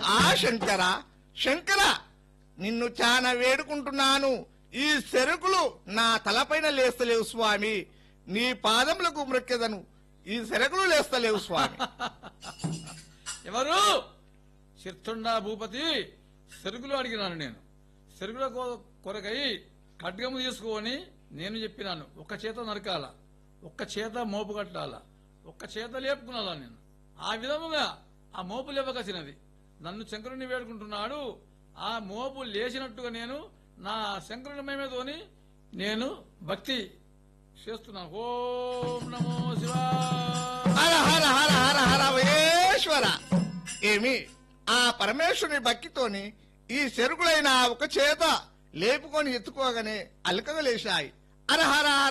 ఆ శంకర శంకర నిన్ను చాలా వేడుకుంటున్నాను ఈ సెరుకులు నా తలపైన లేస్తలేవు స్వామి నీ పాదములకు మృక్కెదను ఈ సెరకులు లేస్తలేవు స్వామి ఎవరు చిత్తుండా భూపతి సెరుగులు అడిగినాను నేను సెరుగుల కొ- కొరకై ఖడ్గము తీసుకొని నేను చెప్పినాను ఒక్క చేత నరకాల ఒక్క చేత మోపు కట్టాల ఒక్క చేత లేపుకున్నాలా నేను ఆ విధముగా ఆ మోపు లేవకసినది నన్ను శంకరుని వేడుకుంటున్నాడు ఆ మోపు లేచినట్టుగా నేను నా శంకరుని మేమేతోని నేను భక్తి చేస్తున్నాను ఓం నమో శివా హర హర హర హర హర వేశ్వర ఏమి ఆ పరమేశ్వరుని భక్తితోని ఈ చెరుకులైన ఒక చేత లేపుకొని ఎత్తుకోగానే అలకగలేశాయి హర హర హర